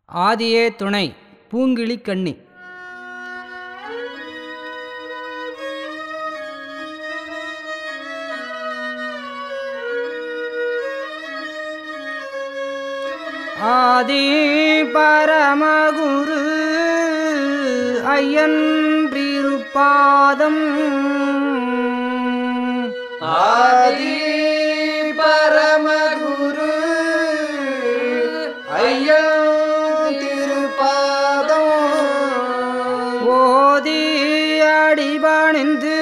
ஆதியே துணை பூங்கிளி கண்ணி ஆதி பரமகுரு ஐயன்றிருப்பாதம் ஆதி பரமகுரு ஐயன் திருப்பாதம் ஓதி அடிபணிந்து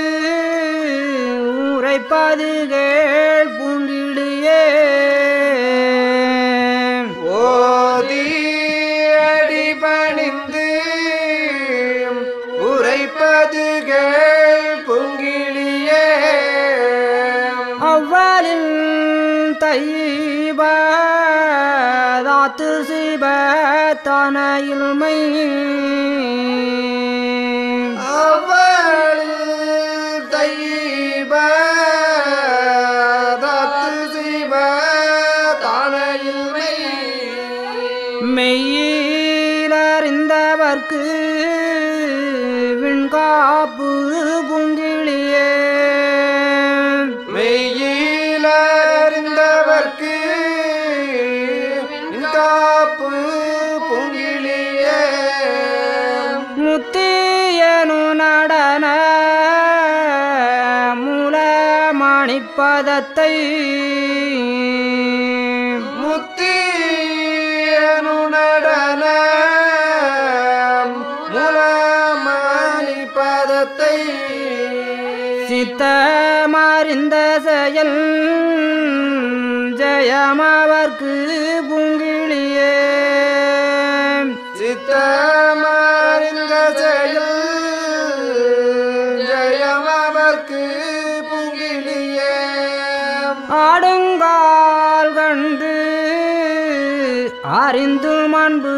உரைப்பது கேள் பூங்கிளியே ஓதி அடிபணிந்து உரைப்பது கேள் புங்கிளியே அவ்வலில் தைப தாத்து சிப தனையில்மை அவள் தெய்வ தத்து சிவ தானையில்மை மெய்யிலறிந்தவர்க்கு விண்காப்பு பூங்கிளியே மெய்யிலறிந்தவர்க்கு காப்பு புங்கிலியே முத்தியனு நடன மூலமணிப்பதத்தை முத்தியனு நடன முலமணி பதத்தை சித்தமறிந்த செயல் ஜெயமவர்க்கு பூங்கிளியே சித்தமறிந்த செயல் ஜெயமவர்க்கு புங்கிலியே ஆடுங்கால் கண்டு அறிந்து அன்பு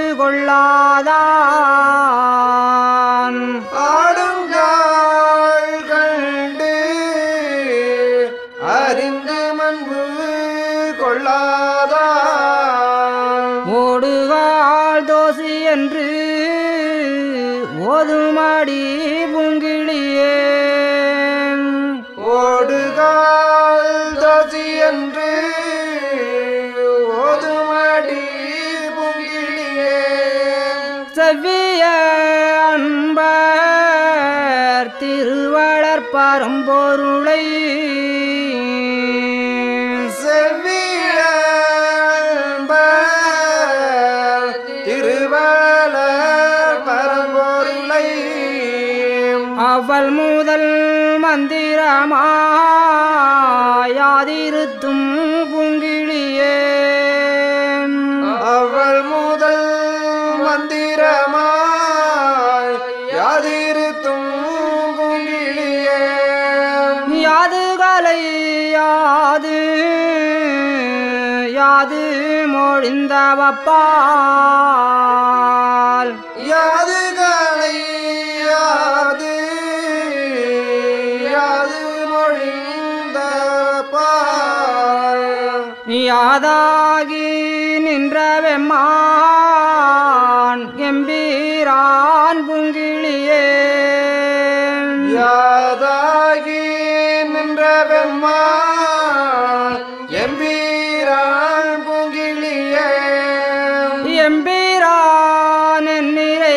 கொள்ளாதான் ஆடுங்கால் கண்டு அறிந்து மன்பு கொள்ளாதான் ஓடுகால் தோசி என்று ஓதுமாடி பூங்கிளியே ஓடுகால் தசி என்று ஓதுமடி புங்கிலியே செவ்விய அன்பர் திருவளர் பரம்பொருளை செவ்வியன்பர் திருவளர் பரம்பொருளை அவள் முதல் மந்திரமாயாதிருத்தும் பூங்கிளியே அவள் முதல் மந்திரமாய் யாதிருத்தும் புங்கிலியே யாதுகளை யாது யாது மொழிந்தவப்பால் யாதுகளை யாது யாது மொழிந்த பார் யாதாகி நின்றவெம்மான் எம்பீரான் பூங்கிளியே யாதாகி நின்றவெம்மா எம்பீரான் புங்கிலியே எம்பீரான் என்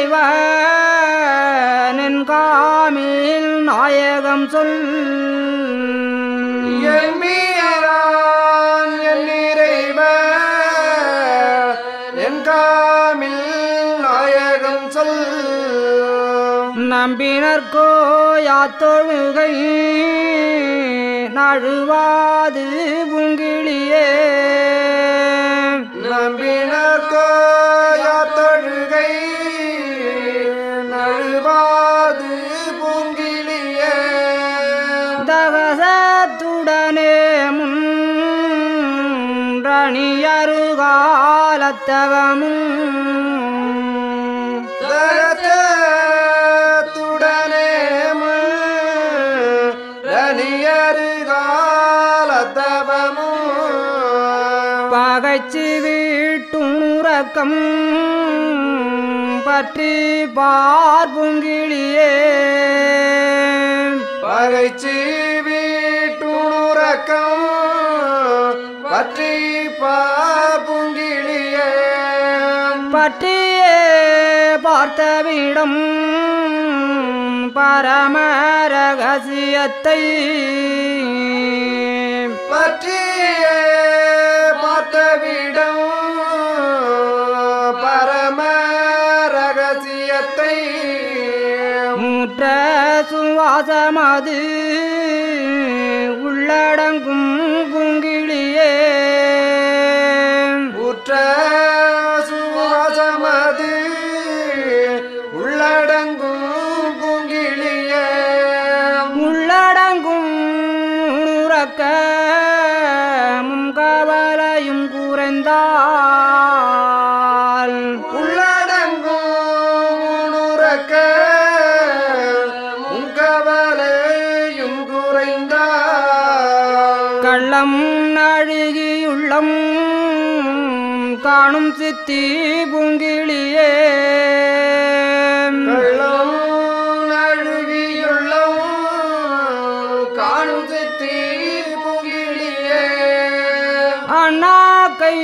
நிறைவன் என் காமில் நாயகம் சொல் எம்பீரான் என் நிறைவ என் காமில் நாயகம் சொல் நம்பினர்கோ யாத்தொழுகை நழுவாது பூங்கிளியே நம்பினர்கோ யாத்தொழுகை நழுவாது பூங்கிலியே தகசத்துடனே முன் ரணியருகாலத்தவமும் தரத்துடனே ரணியரு காலத்தவமும் பகைச்சு வீட்டுணுர உறக்கம் பற்றி பார்புங்கிளியே பகைச்சி வீட்டுணுறக்கம் பற்றி பாபுங்கிளியே பற்றியே பார்த்தவிடம் பரம ரகசியத்தை பற்றியே பார்த்தவிடம் பரம ரகசியத்தை முற்ற சுவாசமது உள்ளடங்கும் புங்கிளியே உற்ற சுவாசமது உள்ளடங்கும் பூங்கிளியே உள்ளடங்கும் உறக்க கவலையும் குறைந்தால் உள்ளடங்கும் உறக்க உங்கவலையும் குறைந்தால் கள்ளம் நழுகியுள்ளம் காணும் சித்தி புங்கிளியே கள்ளம் நழுவியுள்ளம் காணும் சித்தி பூங்கிளியே அண்ணா கை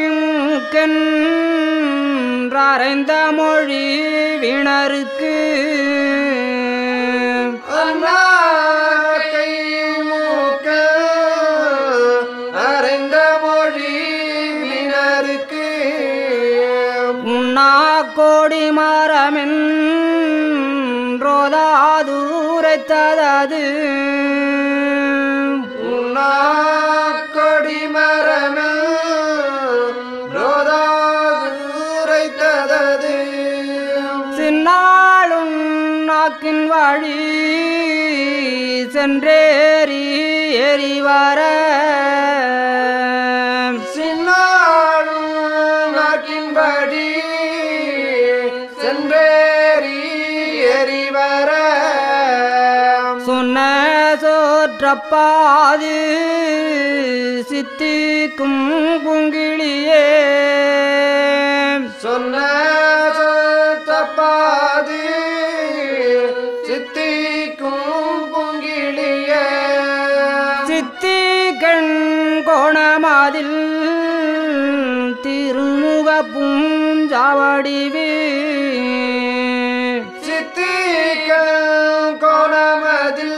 மூக்கென்றைந்த மொழி விணருக்கு அண்ணா கை மூக்க அறைந்த மொழி வினருக்கு உண்ணா கோடி மரமென் ரோதாதூரைத்தது உண்ணா கொடி மரமில் ரோதாதுரைத்ததது சின்னாளும் நாக்கின் வழி சென்றேறி ஏறி வர சின்னாளும் நாக்கின்படி சென்றேறி எறிவர சொன்ன சோற்றப்பாது சித்திக்கும் புங்கிளியே சொன்ன தப்பாது சித்திக்கும் பொங்கிளிய சித்தி கண் கோணமதில் திருமுக பூஞ்சாவடிவே சித்திகள் கோணமதில்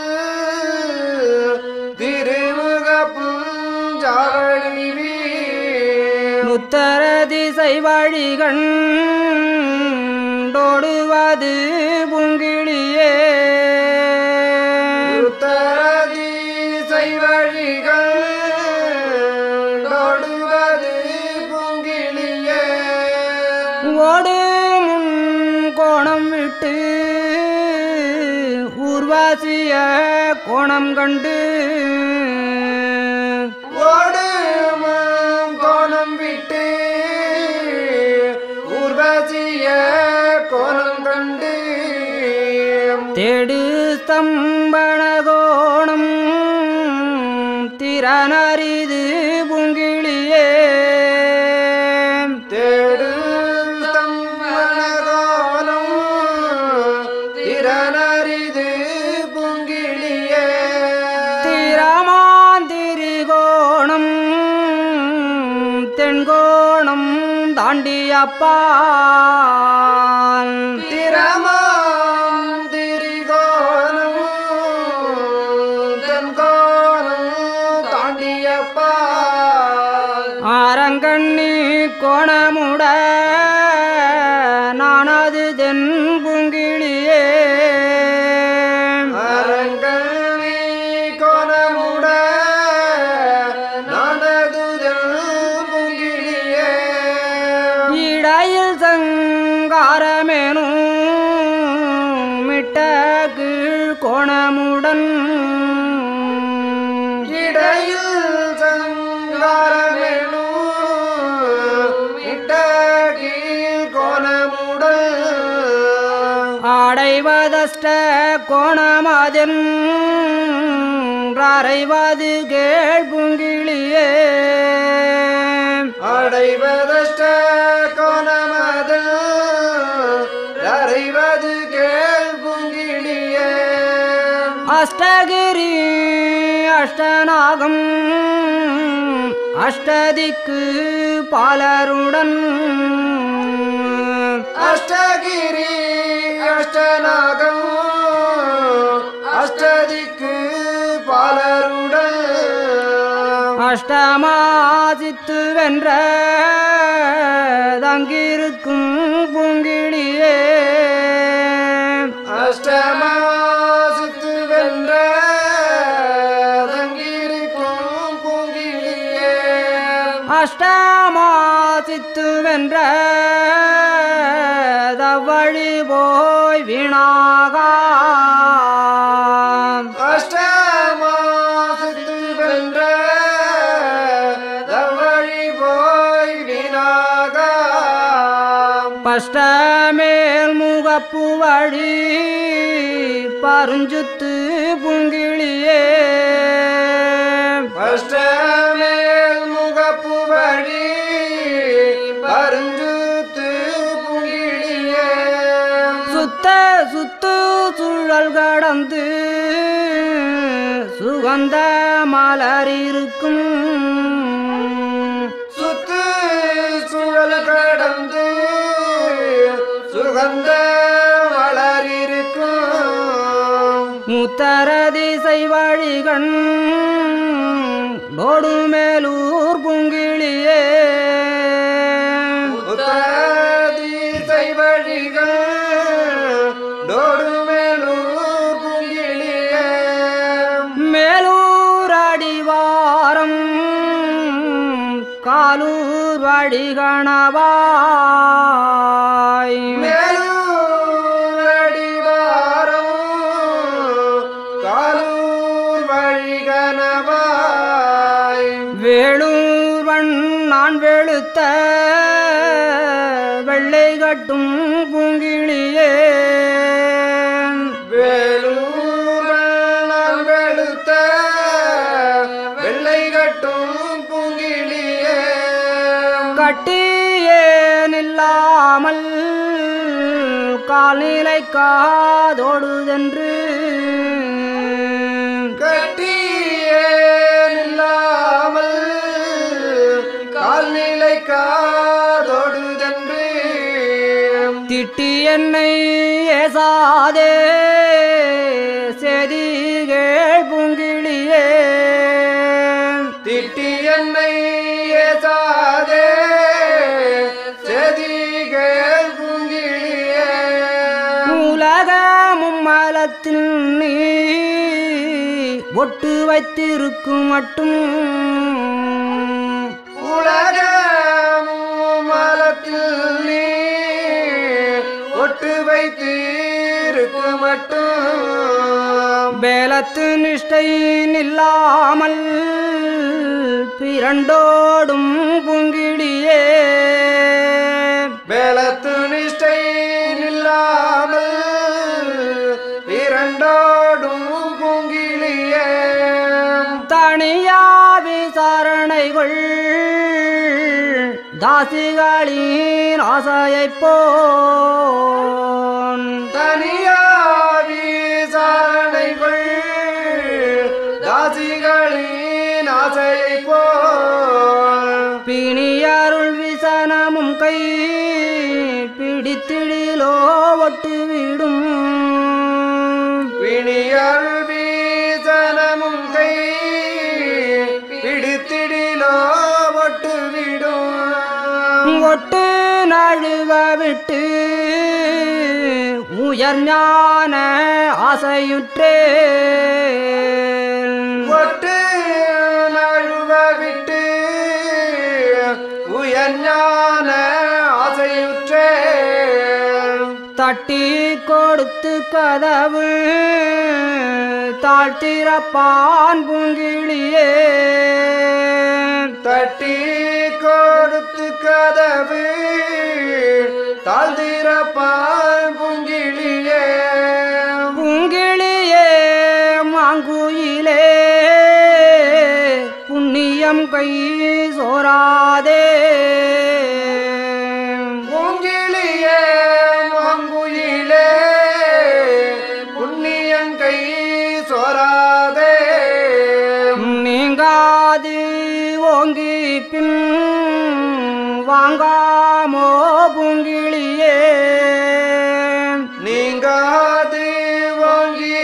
திருமுக புஞ்சாவடிவி உத்தர திசை வழிகண் டோடுவது புங்கிளியே உத்தரதிசை வழிகள் நடுவது பொங்கிளியே ஓடு முன் கோணம் விட்டு ஊர்வாசிய கோணம் கண்டு ஓடும் கோணம் விட்டு ஊர்வசிய கோணம் கண்டு தேடு ஸ்தம்பன கோணம் திறனரிது புங்கிளியே தேடு ஸ்தம்பன கோணம் திறனரிது பொங்கிளியே திரமாந்திரி கோணம் தென்கோணம் தாண்டியப்பால் திரமாம் திரிகோணம் தென்கோணம் தாண்டியப்பா ஆரங்கண்ணி கோணமுட நானது தென் புங்கிளியே அரங்கணி கோணமுட நானதுதல் பொங்கிலியே இடையில் சங்காரமேனும் மிட்ட கீழ் கோணமுடன் இடையில் சங்காரமேனு இட்டகீழ் கோணமுடல் அடைவதஷ்ட கோணமதன் அறைவது கேள் புங்கிளியே அடைவதஷ்ட கோணமதில் அறைவது கேள் புங்கிடியே அஷ்டகிரி அஷ்டநாகம் அஷ்டதிக்கு பாலருடன் அஷ்டகிரி அஷ்டநாகம் அஷ்டதிக்கு பாலருடன் அஷ்டமாசித்து வென்ற தங்கிருக்கும் பூங்கிழியே அஷ்டமாசித்து வென்ற தங்கியிருக்கும் பூங்கிலியே அஷ்டமாசித்து வென்ற தவழி போய் வீணாகா அஷ்டமாசித்து வென்ற தவழி போய் வினாக பஷ்டமேல் முகப்பு வழி பருஞ்சுத்து புங்கிழியே அஷ்டமேல் முகப்பு வழி பருஞ்சுத்து புங்கிலியே சுத்த சுத்து சுழல் கடந்து சுகந்த மலர் இருக்கும் சுத்து சுழல் கடந்து சுகந்த வளரிருக்கும் உத்தர திசை வழிகண் மேலூர் புங்கிழியே உத்தரதிசை வழிகள் டோடுமேலூர் புங்கிலியே மேலூர் அடிவாரம் காலூர் வழிகணவாய் மேலூர் அடிவாரம் காலூர் வழிகனவாய் வேளூர் நான் வெளுத்த வெள்ளை கட்டும் பூங்கிழியே வேலூர் நான் வெளுத்த வெள்ளை கட்டும் பூங்கிலியே கட்டியே நில்லாமல் கால்நிலை காதோடுதென்று கட்டியே நில்லாமல் கால்நிலை காதொடுதன்று திட்டி என்னை ஏசாதே செதிகள் பூங்கிழியே திட்டி என்னை ஏசாதே செதிகள் பூங்கிலியே உலகமும் மலத்தில் நீ ஒட்டு வைத்திருக்கும் மட்டும் உலகமும் மலத்தில் நீ ஒட்டு வைத்திருக்கு மட்டும் வேலத்து நிஷ்டை நில்லாமல் பிறண்டோடும் பூங்கிடியே வேளத்து நிஷ்டை நில்லாமல் இரண்டோடும் பூங்கிலியே தனியா விசாரணைகள் தாசிகளின் ஆசையைப் போன் தனியா விசாரணைகள் தாசிகளின் ஆசையை போல் பிணியருள் விசனமும் கை பிடித்திடிலோ ஒட்டு விடும் பிணியல் வீசனமும் கை பிடித்திடிலோ ஒட்டு விடும் ஒட்டு நழுவ விட்டு உயர் ஞான ஆசையுற்றே ஒட்டு நழுவ விட்டு உயர்ஞான ஆசையுற்றே தட்டி கொடுத்து கதவு தாழ்த்திரப்பான் பூங்கிழியே தட்டி கொடுத்து கதவு தாழ்ந்திரப்பால் புங்கிலியே பூங்கிழியே மாங்குயிலே புண்ணியம் கை சோராதே பூங்கிளியே மங்குயிலே புண்ணியங்கை சோராதே நீங்காது ஓங்கி பின் வாங்காமோ பூங்கிளியே நீங்காது வாங்கி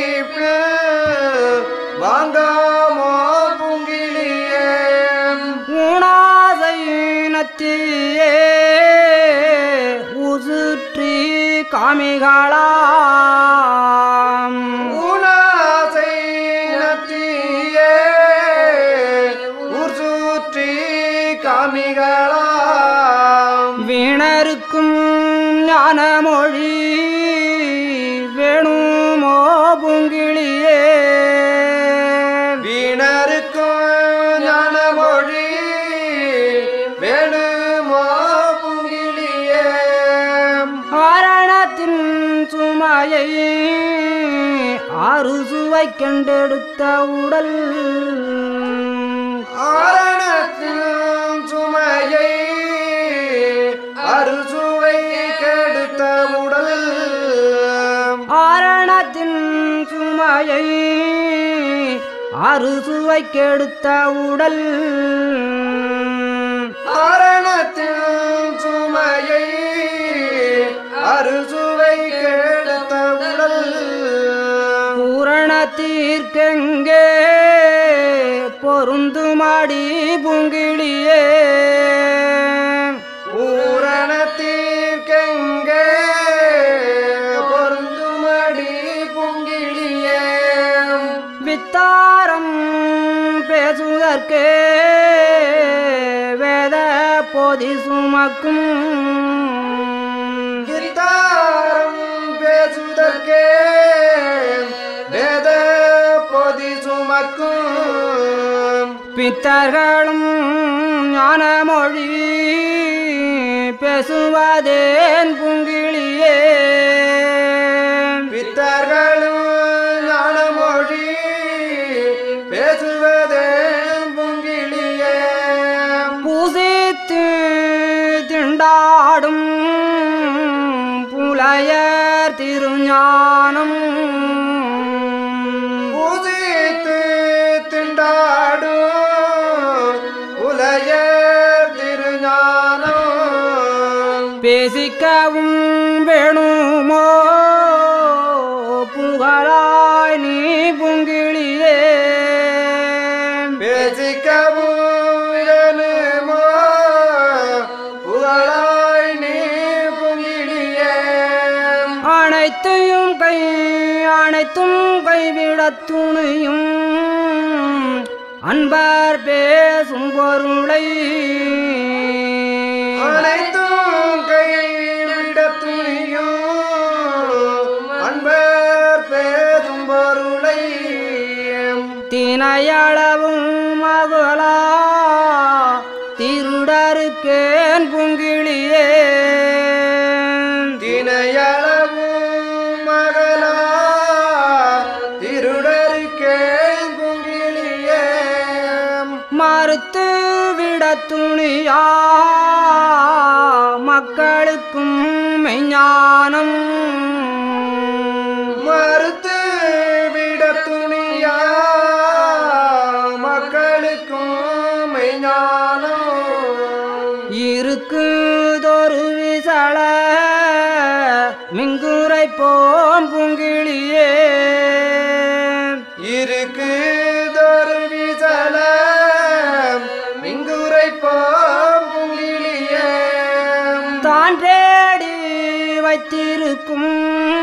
வாங்காமோ பூங்கிளியே உணாசை நத்தியே உசுற்றி காமிகளாம் ஊனாசை நத்தியே ஊர் சுற்றி காமிகளாம் வீணருக்கும் ஞானமொழி வேணுமோ பூங்கிளியே வீணருக்கும் ஞானமொழி வேணுமோ புங்கிலியே ஆரணத்தின் சுமையை ஆறு சுவை கண்டெடுத்த உடல் ஆரணத்தில் சுமையை அறுசுவை கெடுத்த உடல் ஆரணத்தின் சுமையை ஆறு சுவை கெடுத்த உடல் ஆரணத்தில் சுமையை அறுசுவை கெடுத்த உடல் பூரணத்தீர்க்கெங்கே பொருந்துமாடி பூங்கிழியே பூரணத்தீர்க்கெங்கே பொருந்துமடி புங்கிலியே வித்தாரம் பேசுதற்கே வேத பொதி சுமக்கும் கித்தாரம் பேசுதற்கே வேத பொதி சுமக்கும் பித்தர்களும் ஞானமொழி பேசுவதேன் பூங்கிழியே பித்தர்களும் ஞானமொழி பேசுவதே புங்கிலியே பூசித்து திண்டாடும் புலையர் திருஞானம் பூஜித்து திண்டாடும் உலயர் திருஞானம் பேசிக்கவும் வேணுமோ புகழாய் நீ புங்கிழியே பேசிக்கவும் வேணுமோ புகழாய் நீ புங்கிலியே அனைத்தையும் கை அனைத்தும் கைவிடத் துணியும் அன்பர் பேசும் பொருளை அனைத்தும் கைவிட துணியும் அன்பர் பேசும் பொருளை தினையளவும் மகளா திருடருக்கேன் புங்கிழியே தினையளவும் மகளா திருடருக்கே குங்கிலியே மறுத்து விட துணியா மக்களுக்கும் மெஞ்ஞானம் மறுத்து விட துணியா மக்களுக்கும் மெய்ஞானம் இருக்குதொரு விசல மிங்குரை போம் புங்கிழியே இருக்குதொரு விசல மிங்குரை பூங்கிலியே தான் தேடி வைத்திருக்கும்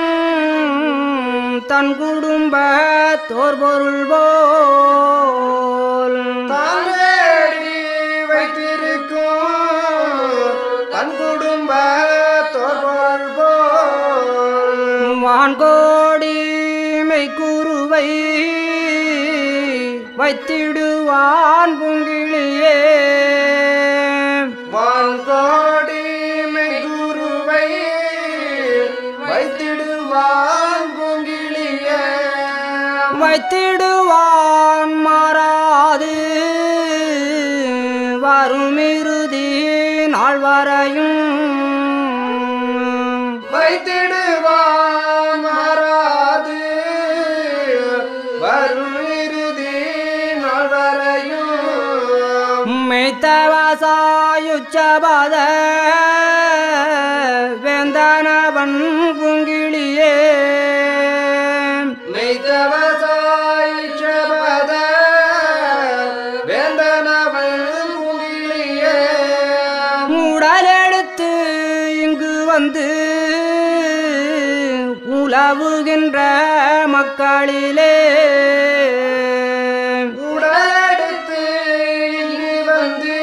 தன் குடும்ப தோர் பொருள் போல் தான் தேடி வைத்திருக்கும் தன் குடும்ப தோல் போல் வான்கோடி மெய்குருவை வைத்திடுவான் புங்கிழியே வான்கோடி மெகுருவை வைத்திடுவான் பூங்கிலியே வைத்திடுவான் மாறாது வருமிருதி நாள் வரையும் வைத்திடுவான் மாறாது வரும் இறுதி நாள் வரையும் மெய்த்தவசாயுச்சபத வேந்தனவன் குங்கிலியே மெய்தவசாயிஷபத வேந்தனவள் குங்கிலியே உடலெடுத்து இங்கு வந்து உலவுகின்ற மக்களிலே உடலெடுத்து இங்கு வந்து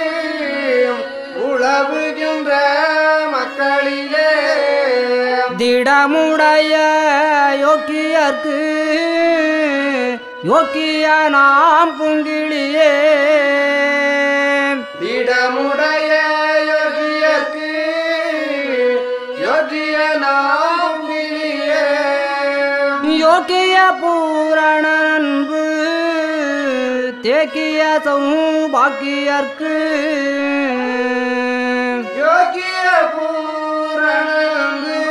உழவுகின்ற மக்களிலே திடமுடைய யோக்கியர்க்கு யோக்கிய நாம் புங்கிலியே திடமுடைய யோகியர்க்கு யோகிய நாம்பிலியே யோக்கிய பூரண அன்பு தேக்கிய சௌபாக்கியர்க்கு யோகிய பூரணந்து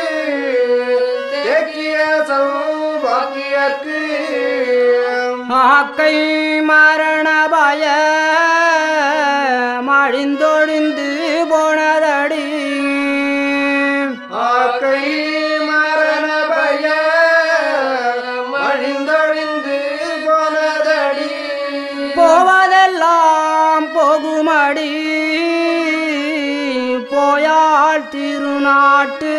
தேக்கிய சௌபாக்கியர்க்கு ஆக்கை மரண பய மழிந்தொழிந்து போனதடி ஆக்கை மரண பய மழிந்தொழிந்து போனதடி போவதெல்லாம் போகுமடி போயாள் திருநாட்டு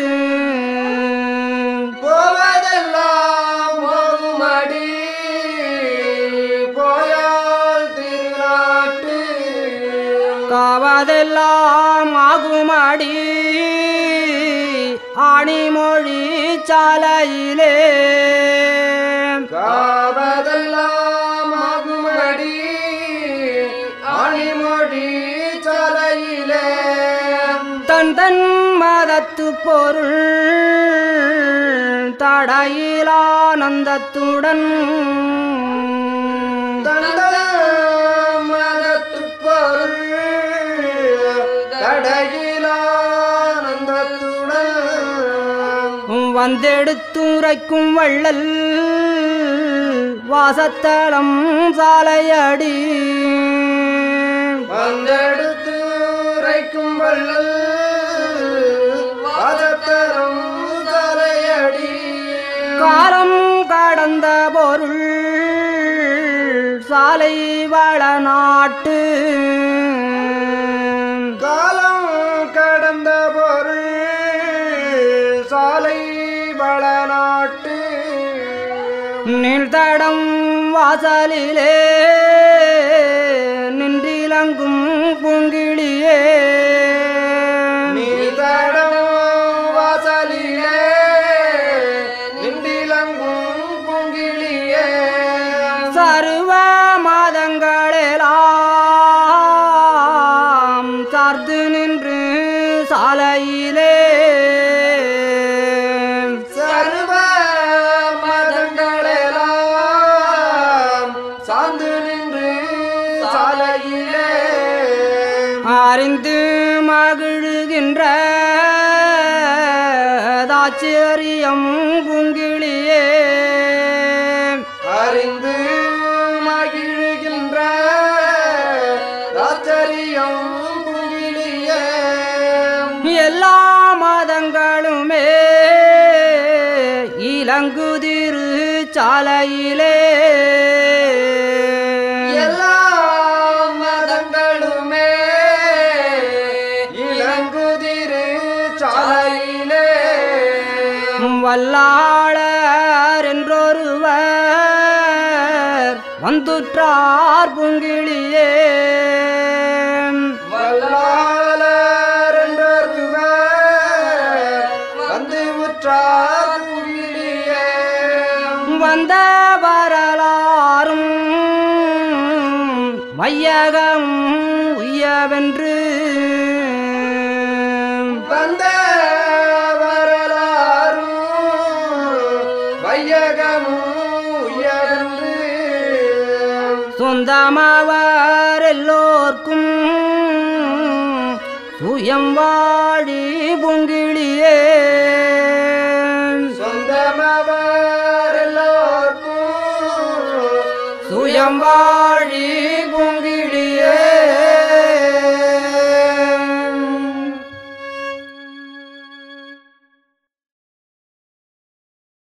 போவதெல்லாம் போகுமடி போயால் திருநாட்டு காவதெல்லாம் ஆகுமடி ஆணிமொழி சாலையிலே காவதெல்லாம் ஆகுமடி ஆணிமொழி சாலையிலே தன் தன் மதத்து பொருள் தடையிலானந்தத்துடன் தந்த மதத்து பொருள் தடையிலானந்தத்துடன் வந்தெடுத்துரைக்கும் வள்ளல் வாசத்தலம் சாலையடி வந்தெடுத்து உரைக்கும் வள்ளல் வாதத்தரும் தலையடி காலம் கடந்த பொருள் சாலை வள நாட்டு காலம் கடந்த பொருள் சாலை பலநாட்டு நீழ்தடம் வாசலிலே நின்றிலங்கும் பூங்கிழியே நீதடம் வாசலிலே நின்றிலங்கும் பூங்கிலியே சர்வ மாதங்களெல்லாம் சார்ந்து நின்று சாலையிலே சர்வ மதங்களெல்லாம் சார்ந்து நின்று சாலையிலே அறிந்து மகிழுகின்ற தாச்சரியம் பூங்கிழியே அறிந்து மகிழ்கின்ற ராச்சரியம் புங்கிலியே எல்லா மதங்களுமே இளங்குதிரு சாலையிலே எல்லா மதங்களுமே இளங்குதிரு சாலையிலே வல்லாளர் என்றொருவர் வந்துற்றார் பூங்கிழியே வல்லாளர் என்றொருவர் வந்து உற்றார் புங்கிலியே வந்த வரலாறும் மையகம் உய்யவென்று வந்த வரலாறும் வையகமும் உயர்ந்து சொந்தமவர் எல்லோர்க்கும் சுயம் வாழி பொங்கிழியே சொந்தமவர் எல்லோர்க்கும் சுயம் வாழி